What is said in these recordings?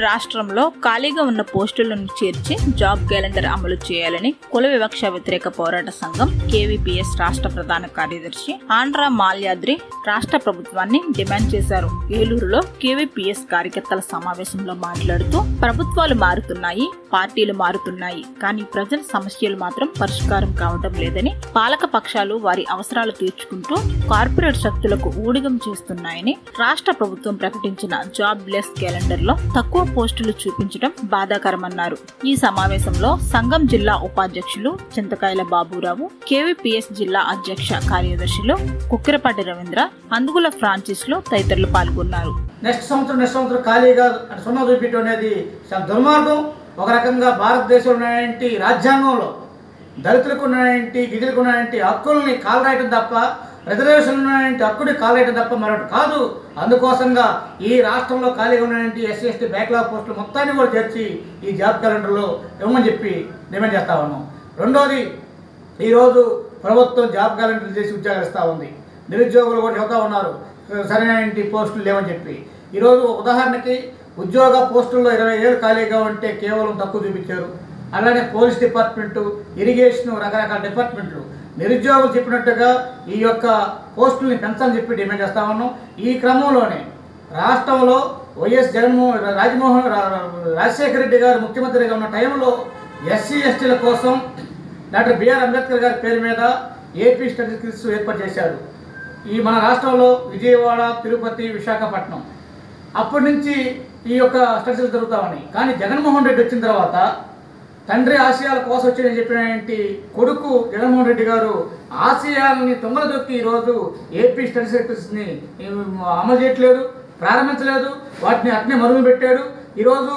రాష్ట్రంలో ఖాళీగా ఉన్న పోస్టులను చేర్చి జాబ్ క్యాలెండర్ అమలు చేయాలని కుల వివక్ష వ్యతిరేక పోరాట సంఘం కేవీపీఎస్ రాష్ట్ర ప్రధాన కార్యదర్శి ఆంధ్ర మాల్యాద్రి రాష్ట్ర ప్రభుత్వాన్ని డిమాండ్ చేశారు ఏలూరులో కేవీపీఎస్ కార్యకర్తల సమావేశంలో మాట్లాడుతూ ప్రభుత్వాలు మారుతున్నాయి పార్టీలు మారుతున్నాయి కానీ ప్రజల సమస్యలు మాత్రం పరిష్కారం కావడం లేదని పాలక పక్షాలు వారి అవసరాలు తీర్చుకుంటూ కార్పొరేట్ శక్తులకు ఊడిగం చేస్తున్నాయని రాష్ట్ర ప్రభుత్వం ప్రకటించిన జాబ్ లెస్ క్యాలెండర్ లో తక్కువ పోస్టులు చూపించడం బాధాకరమన్నారు ఈ సమావేశంలో సంఘం జిల్లా ఉపాధ్యక్షులు చింతకాయల బాబురావు కేవీపీఎస్ జిల్లా అధ్యక్ష కార్యదర్శులు కుక్కిరపాటి రవీంద్ర అందుగుల ఫ్రాన్సిస్ లో తదితరులు పాల్గొన్నారు నెక్స్ట్ సంవత్సరం నెక్స్ట్ సంవత్సరం ఖాళీగా అంటే సున్నా చూపించడం అనేది చాలా దుర్మార్గం ఒక రకంగా భారతదేశంలో ఉన్నటువంటి రాజ్యాంగంలో దళితులకు ఉన్నటువంటి గిరిజనులకు ఉన్నటువంటి హక్కుల్ని కాలరాయటం తప్ప రిజర్వేషన్ ఉన్నటువంటి హక్కుని కాలరాయటం తప్ప మరొకటి కాదు అందుకోసంగా ఈ రాష్ట్రంలో ఖాళీగా ఉన్నటువంటి ఎస్సీ ఎస్టీ బ్యాక్లాగ్ పోస్టులు మొత్తాన్ని కూడా చేర్చి ఈ జాబ్ క్యాలెండర్లో ఇవ్వమని చెప్పి డిమాండ్ చేస్తా ఉన్నాం రెండోది ఈరోజు ప్రభుత్వం జాబ్ క్యాలెండర్ చేసి ఉద్యోగాలు ఇస్తూ ఉంది నిరుద్యోగులు కూడా చెబుతా ఉన్నారు సరైన పోస్టులు లేవని చెప్పి ఈరోజు ఉదాహరణకి ఉద్యోగ పోస్టుల్లో ఇరవై ఏళ్ళు ఖాళీగా ఉంటే కేవలం తక్కువ చూపించారు అలానే పోలీస్ డిపార్ట్మెంటు ఇరిగేషన్ రకరకాల డిపార్ట్మెంట్లు నిరుద్యోగులు చెప్పినట్టుగా ఈ యొక్క పోస్టుల్ని పెంచాలని చెప్పి డిమాండ్ చేస్తా ఉన్నాం ఈ క్రమంలోనే రాష్ట్రంలో వైఎస్ జగన్మోహన్ రాజమోహన్ రా- రాజశేఖర రెడ్డి గారు ముఖ్యమంత్రిగా ఉన్న టైంలో ఎస్సీ ఎస్టీల కోసం డాక్టర్ బిఆర్ అంబేద్కర్ గారి పేరు మీద ఏపీ స్టడీ స్కిల్స్ ఏర్పాటు చేశారు ఈ మన రాష్ట్రంలో విజయవాడ తిరుపతి విశాఖపట్నం అప్పటి నుంచి ఈ యొక్క స్టడీస్ జరుగుతూ ఉన్నాయి కానీ జగన్మోహన్ రెడ్డి వచ్చిన తర్వాత తండ్రి ఆశయాల కోసం వచ్చాడని చెప్పినటువంటి కొడుకు జగన్మోహన్ రెడ్డి గారు ఆశయాలని తొంగలు దొక్కి ఈరోజు ఏపీ స్టడీ సర్కిల్స్ని అమలు చేయట్లేదు ప్రారంభించలేదు వాటిని అట్నే మరుగు పెట్టాడు ఈరోజు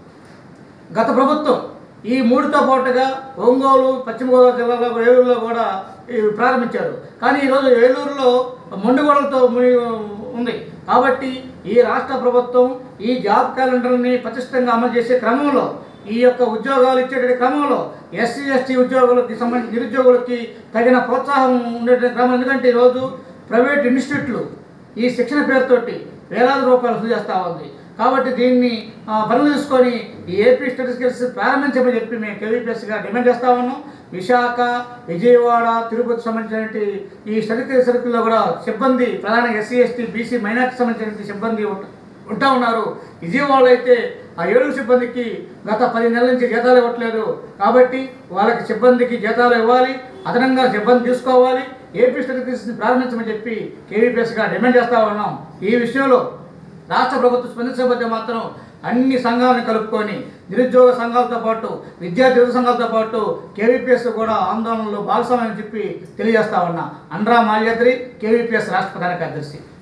గత ప్రభుత్వం ఈ మూడుతో పాటుగా ఒంగోలు పశ్చిమ గోదావరి జిల్లాలో ఏలూరులో కూడా ఇవి ప్రారంభించారు కానీ ఈరోజు ఏలూరులో మొండిగోడలతో ముని- ఉంది కాబట్టి ఈ రాష్ట్ర ప్రభుత్వం ఈ జాబ్ క్యాలెండర్ని పటిష్టంగా అమలు చేసే క్రమంలో ఈ యొక్క ఉద్యోగాలు ఇచ్చేటువంటి క్రమంలో ఎస్సీ ఎస్టీ ఉద్యోగులకి సంబంధించి నిరుద్యోగులకి తగిన ప్రోత్సాహం ఉండేటువంటి క్రమం ఎందుకంటే ఈరోజు ప్రైవేట్ ఇన్స్టిట్యూట్లు ఈ శిక్షణ పేరుతోటి వేలాది రూపాయలు వసూలు చేస్తూ ఉంది కాబట్టి దీన్ని ఆ, పనులు తీసుకొని ఈ ఏపీ స్టడీ స్కిల్స్ ప్రారంభించమని చెప్పి మేము కేవీపీఎస్గా డిమాండ్ చేస్తా ఉన్నాం విశాఖ విజయవాడ తిరుపతి సంబంధించినటువంటి ఈ స్టడీ సర్కిల్లో కూడా సిబ్బంది ప్రధానంగా ఎస్సీ ఎస్టీ బీసీ మైనార్టీ సంబంధించినటువంటి సిబ్బంది ఉంట- ఉంటా ఉన్నారు విజయవాడలో అయితే ఆ ఏడుగురు సిబ్బందికి గత పది నెలల నుంచి జీతాలు ఇవ్వట్లేదు కాబట్టి వాళ్ళకి సిబ్బందికి జీతాలు ఇవ్వాలి అదనంగా సిబ్బంది తీసుకోవాలి ఏపీ స్టడీస్ని ప్రారంభించమని చెప్పి కేవీపీఎస్గా డిమాండ్ చేస్తా ఉన్నాం ఈ విషయంలో రాష్ట్ర ప్రభుత్వం స్పందించకపోతే మాత్రం అన్ని సంఘాలను కలుపుకొని నిరుద్యోగ సంఘాలతో పాటు విద్యార్థి యువత సంఘాలతో పాటు కేవీపీఎస్ కూడా ఆందోళనలో భాగస్వామ్యం చెప్పి తెలియజేస్తా ఉన్నా అండ్రా మాల్యాద్రి కేవీపీఎస్ రాష్ట్ర ప్రధాన కార్యదర్శి